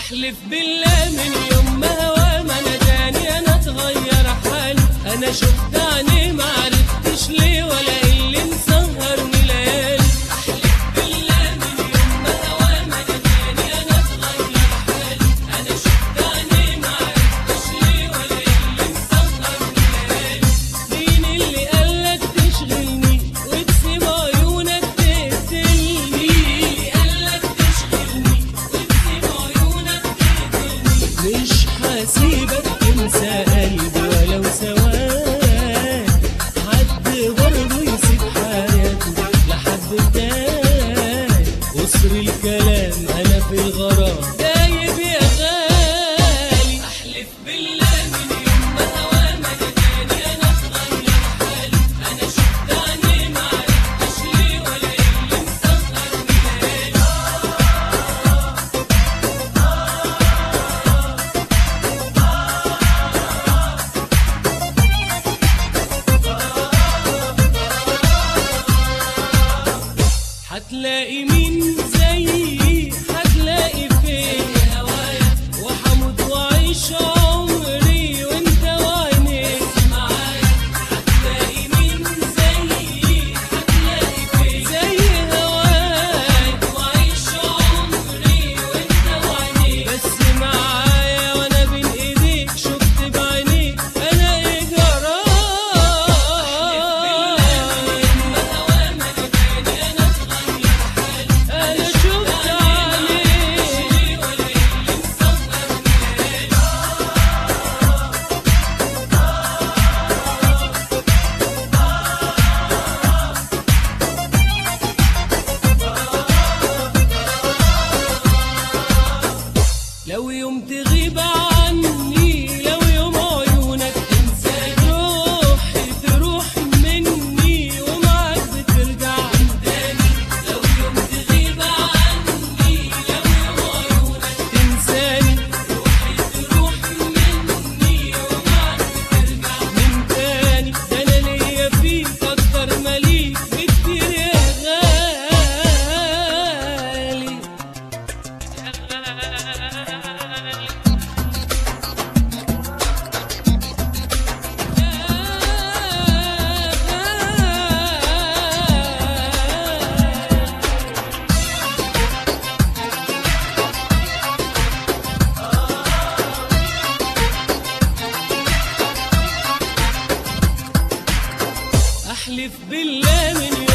احلف بالله من يوم ما هوا ما ناداني انا اتغير حالي انا شفت عينيه ما عرفتش ليه ولا إيه اللي مسهرني ليالي احلف بالله من يوم ما هوا ما ناداني انا اتغير حالي انا شفت عينيه ما عرفتش ليه ولا إيه اللي مسهرني ليالي مين اللي قالك تشغلني وتسيب عيونك تقتلني مين اللي قالك تشغلني وتسيب عيونك تقتلني مش هسيبك تنسى قلبي ولو ثواني حد برضه يسيب حياته لحد تاني قصر الكلام انا في الغرام دايب يا غالي احلف بالله من يوم ما هوا ما ناداني انا اتغير حالي انا شفت عينيه ما عرفتش ليه ولا إيه اللي مسهرني ليالي هتلاقي مين زيي هتلاقي فين هوايا وحموت واعيش عمري وانت وعينيك معايا هتلاقي مين زيي هتلاقي فين زي هوايا وعيش عمري وانت وعينيك بس معايا وانا بين ايديك شفت بعينيك انا ايه جرالي انا شفت عليك لو يوم تغيب عني لو يوم عيونك تنسى روحي تروح مني ومعاك بترجع تاني لو يوم تغيب عني لو يوم عيونك تنساني روحي تروح مني ومعاك بترجع من تاني ده انا ليا فيك اكتر ما ليك بكتير يا غالي احلف بالله من